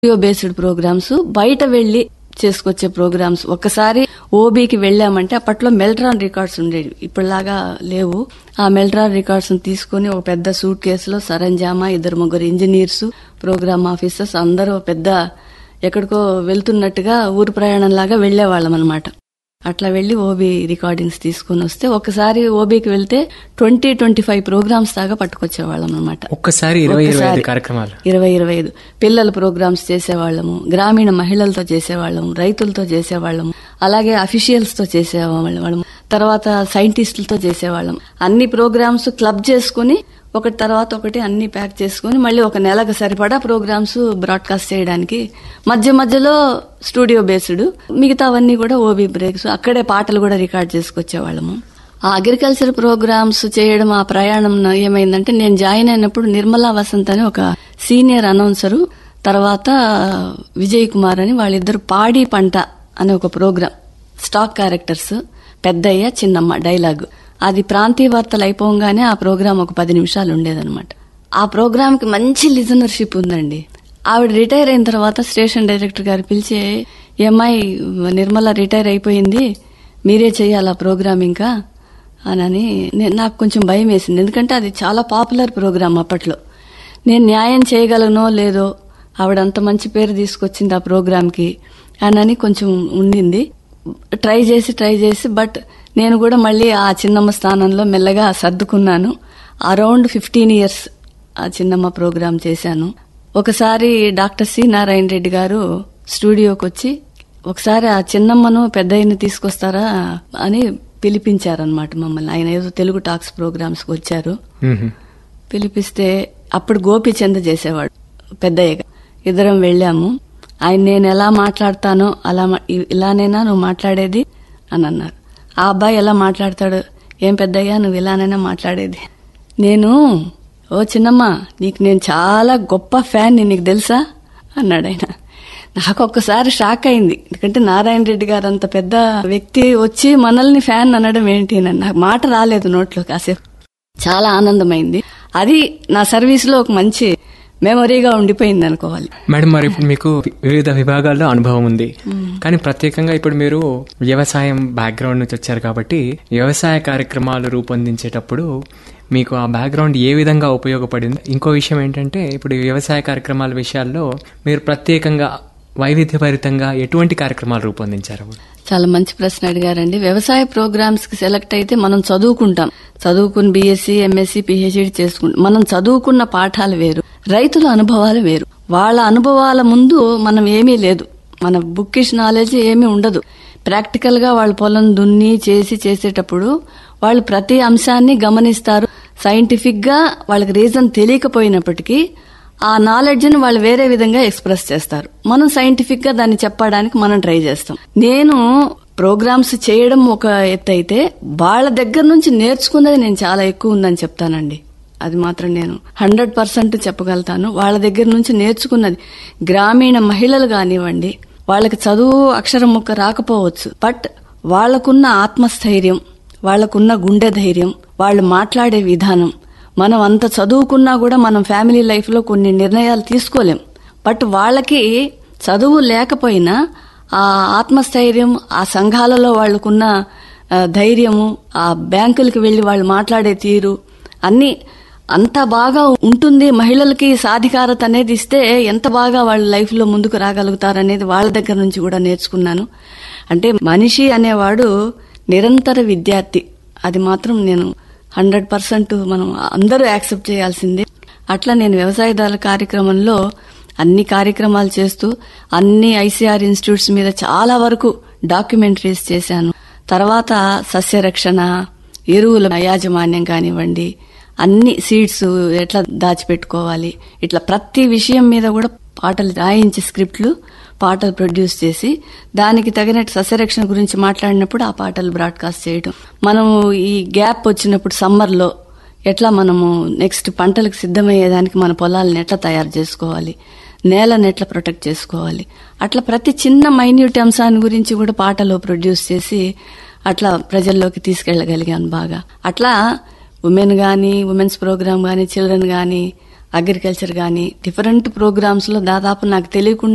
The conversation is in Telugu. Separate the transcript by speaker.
Speaker 1: స్టూడియో బేస్డ్ ప్రోగ్రామ్స్ బయట వెళ్లి చేసుకొచ్చే ప్రోగ్రామ్స్ ఒక్కసారి ఓబీకి వెళ్ళామంటే అప్పట్లో మెల్ట్రాన్ రికార్డ్స్ ఉండేవి ఇప్పుడులాగా లేవు ఆ మెల్ట్రాన్ రికార్డ్స్ తీసుకుని ఒక పెద్ద సూట్ కేసులో సరంజామా ఇద్దరు ముగ్గురు ఇంజనీర్స్ ప్రోగ్రామ్ ఆఫీసర్స్ అందరూ పెద్ద ఎక్కడికో వెళ్తున్నట్టుగా ఊరు ప్రయాణం లాగా వెళ్లేవాళ్ళం అనమాట అట్లా వెళ్లి ఓబీ రికార్డింగ్స్ తీసుకుని వస్తే ఒకసారి ఓబీకి వెళ్తే ట్వంటీ ట్వంటీ ఫైవ్ ప్రోగ్రామ్స్ దాకా పట్టుకొచ్చేవాళ్ళం అనమాట
Speaker 2: ఒక్కసారి ఇరవై ఇరవై ఐదు
Speaker 1: ఒక్కసారి.
Speaker 2: కార్యక్రమాలు
Speaker 1: ఇరవై ఇరవై ఐదు పిల్లల ప్రోగ్రామ్స్ చేసేవాళ్ళము గ్రామీణ మహిళలతో చేసేవాళ్ళము రైతులతో చేసేవాళ్ళము అలాగే అఫీషియల్స్ తో చేసేవాళ్ళము తర్వాత సైంటిస్టులతో చేసేవాళ్ళం అన్ని ప్రోగ్రామ్స్ క్లబ్ చేసుకుని ఒకటి తర్వాత ఒకటి అన్ని ప్యాక్ చేసుకుని మళ్ళీ ఒక నెలకు సరిపడా ప్రోగ్రామ్స్ బ్రాడ్కాస్ట్ చేయడానికి మధ్య మధ్యలో స్టూడియో బేస్డ్ మిగతావన్నీ కూడా ఓబీ బ్రేక్స్ అక్కడే పాటలు కూడా రికార్డ్ చేసుకొచ్చేవాళ్ళము ఆ అగ్రికల్చర్ ప్రోగ్రామ్స్ చేయడం ఆ ప్రయాణం నా- ఏమైందంటే నేను జాయిన్ అయినప్పుడు నిర్మలా వసంత్ అని ఒక సీనియర్ అనౌన్సరు తర్వాత విజయ్ కుమార్ అని వాళ్ళిద్దరు పాడి పంట అనే ఒక ప్రోగ్రామ్ స్టాక్ క్యారెక్టర్స్ పెద్దయ్య చిన్నమ్మ డైలాగ్ అది ప్రాంతీయ వార్తలు అయిపోగానే ఆ ప్రోగ్రామ్ ఒక పది నిమిషాలు ఉండేదన్నమాట ఆ ప్రోగ్రామ్ కి మంచి లిజనర్షిప్ ఉందండి ఆవిడ రిటైర్ అయిన తర్వాత స్టేషన్ డైరెక్టర్ గారు పిలిచి ఏమ్మాయి నిర్మల రిటైర్ అయిపోయింది మీరే చేయాలి ఆ ప్రోగ్రామ్ ఇంకా అనని నే- నాకు కొంచెం భయం వేసింది ఎందుకంటే అది చాలా పాపులర్ ప్రోగ్రామ్ అప్పట్లో నేను న్యాయం చేయగలనో లేదో ఆవిడ అంత మంచి పేరు తీసుకొచ్చింది ఆ ప్రోగ్రామ్కి అనని కొంచెం ఉండింది ట్రై చేసి ట్రై చేసి బట్ నేను కూడా మళ్ళీ ఆ చిన్నమ్మ స్థానంలో మెల్లగా సర్దుకున్నాను అరౌండ్ ఫిఫ్టీన్ ఇయర్స్ ఆ చిన్నమ్మ ప్రోగ్రామ్ చేశాను ఒకసారి డాక్టర్ సి నారాయణ రెడ్డి గారు స్టూడియోకి వచ్చి ఒకసారి ఆ చిన్నమ్మను పెద్దయ్యని తీసుకొస్తారా అని పిలిపించారనమాట మమ్మల్ని ఆయన ఏదో తెలుగు టాక్స్ ప్రోగ్రామ్స్ కి వచ్చారు
Speaker 2: మ్మ్.
Speaker 1: పిలిపిస్తే అప్పుడు గోపిచంద్ చేసేవాడు పెద్దయ్యగా ఇద్దరం వెళ్ళాము ఆయన నేను ఎలా మాట్లాడతానో అలా మా- ఇ- ఇలానైనా నువ్వు మాట్లాడేది అని అన్నారు ఆ అబ్బాయి ఎలా మాట్లాడతాడు ఏం పెద్దయ్యా నువ్వు ఇలానైనా మాట్లాడేది నేను ఓ చిన్నమ్మ నీకు నేను చాలా గొప్ప ఫ్యాన్ నీకు తెలుసా అన్నాడు ఆయన నాకు ఒక్కసారి షాక్ అయింది ఎందుకంటే నారాయణ రెడ్డి గారు అంత పెద్ద వ్యక్తి వచ్చి మనల్ని ఫ్యాన్ అనడం ఏంటి అని నాకు మాట రాలేదు నోట్లో కాసేపు చాలా ఆనందమైంది అది నా సర్వీస్ లో ఒక మంచి మెమొరీగా ఉండిపోయింది అనుకోవాలి
Speaker 2: మేడం మరి ఇప్పుడు మీకు వివిధ విభాగాల్లో అనుభవం ఉంది కానీ ప్రత్యేకంగా ఇప్పుడు మీరు వ్యవసాయం బ్యాక్గ్రౌండ్ నుంచి వచ్చారు కాబట్టి వ్యవసాయ కార్యక్రమాలు రూపొందించేటప్పుడు మీకు ఆ బ్యాక్గ్రౌండ్ ఏ విధంగా ఉపయోగపడింది ఇంకో విషయం ఏంటంటే ఇప్పుడు ఈ వ్యవసాయ కార్యక్రమాల విషయాల్లో మీరు ప్రత్యేకంగా వైవిధ్యభరితంగా ఎటువంటి కార్యక్రమాలు రూపొందించారు
Speaker 1: చాలా మంచి ప్రశ్న అడిగారండి వ్యవసాయ ప్రోగ్రామ్స్ కి సెలెక్ట్ అయితే మనం చదువుకుంటాం చదువుకుని బీఎస్సీ ఎంఎస్సీ పిహెచ్డి చేసుకుంటాం మనం చదువుకున్న పాఠాలు వేరు రైతుల అనుభవాలు వేరు వాళ్ళ అనుభవాల ముందు మనం ఏమీ లేదు మన బుక్కిష్ నాలెడ్జ్ ఏమీ ఉండదు ప్రాక్టికల్ గా వాళ్ళ పొలం దున్ని చేసి చేసేటప్పుడు వాళ్ళు ప్రతి అంశాన్ని గమనిస్తారు సైంటిఫిక్ గా వాళ్ళకి రీజన్ తెలియకపోయినప్పటికీ ఆ నాలెడ్జ్ ని వాళ్ళు వేరే విధంగా ఎక్స్ప్రెస్ చేస్తారు మనం సైంటిఫిక్ గా దాన్ని చెప్పడానికి మనం ట్రై చేస్తాం నేను ప్రోగ్రామ్స్ చేయడం ఒక ఎత్తు అయితే వాళ్ళ దగ్గర నుంచి నేర్చుకున్నది నేను చాలా ఎక్కువ ఉందని చెప్తానండి అది మాత్రం నేను హండ్రెడ్ పర్సెంట్ చెప్పగలుగుతాను వాళ్ళ దగ్గర నుంచి నేర్చుకున్నది గ్రామీణ మహిళలు కానివ్వండి వాళ్ళకి చదువు అక్షరం ముక్క రాకపోవచ్చు బట్ వాళ్ళకున్న ఆత్మస్థైర్యం వాళ్ళకున్న గుండె ధైర్యం వాళ్ళు మాట్లాడే విధానం మనం అంత చదువుకున్నా కూడా మనం ఫ్యామిలీ లైఫ్ లో కొన్ని నిర్ణయాలు తీసుకోలేం బట్ వాళ్ళకి చదువు లేకపోయినా ఆ ఆత్మస్థైర్యం ఆ సంఘాలలో వాళ్ళకున్న ఆ, ధైర్యము ఆ బ్యాంకులకి వెళ్లి వాళ్ళు మాట్లాడే తీరు అన్ని అంత బాగా ఉంటుంది మహిళలకి సాధికారత అనేది ఇస్తే ఎంత బాగా వాళ్ళ లైఫ్ లో ముందుకు రాగలుగుతారనేది వాళ్ళ దగ్గర నుంచి కూడా నేర్చుకున్నాను అంటే మనిషి అనేవాడు నిరంతర విద్యార్థి అది మాత్రం నేను హండ్రెడ్ పర్సెంట్ మనం అందరూ యాక్సెప్ట్ చేయాల్సిందే అట్లా నేను వ్యవసాయదారుల కార్యక్రమంలో అన్ని కార్యక్రమాలు చేస్తూ అన్ని ఐసీఆర్ ఇన్స్టిట్యూట్స్ మీద చాలా వరకు డాక్యుమెంటరీస్ చేశాను తర్వాత సస్యరక్షణ ఎరువుల యాజమాన్యం కానివ్వండి అన్ని సీడ్స్ ఎట్లా దాచిపెట్టుకోవాలి ఇట్లా ప్రతి విషయం మీద కూడా పాటలు రాయించి స్క్రిప్ట్లు పాటలు ప్రొడ్యూస్ చేసి దానికి తగినట్టు సస్యరక్షణ గురించి మాట్లాడినప్పుడు ఆ పాటలు బ్రాడ్కాస్ట్ చేయడం మనము ఈ గ్యాప్ వచ్చినప్పుడు సమ్మర్లో ఎట్లా మనము నెక్స్ట్ పంటలకు సిద్ధమయ్యేదానికి మన పొలాలను ఎట్లా తయారు చేసుకోవాలి నేలను ఎట్లా ప్రొటెక్ట్ చేసుకోవాలి అట్లా ప్రతి చిన్న మైన్యూట్ అంశాన్ని గురించి కూడా పాటలో ప్రొడ్యూస్ చేసి అట్లా ప్రజల్లోకి తీసుకెళ్లగలిగాను బాగా అట్లా ఉమెన్ గాని ఉమెన్స్ ప్రోగ్రామ్ గాని చిల్డ్రన్ గాని అగ్రికల్చర్ గాని డిఫరెంట్ ప్రోగ్రామ్స్ లో దాదాపు నాకు తెలియకుండా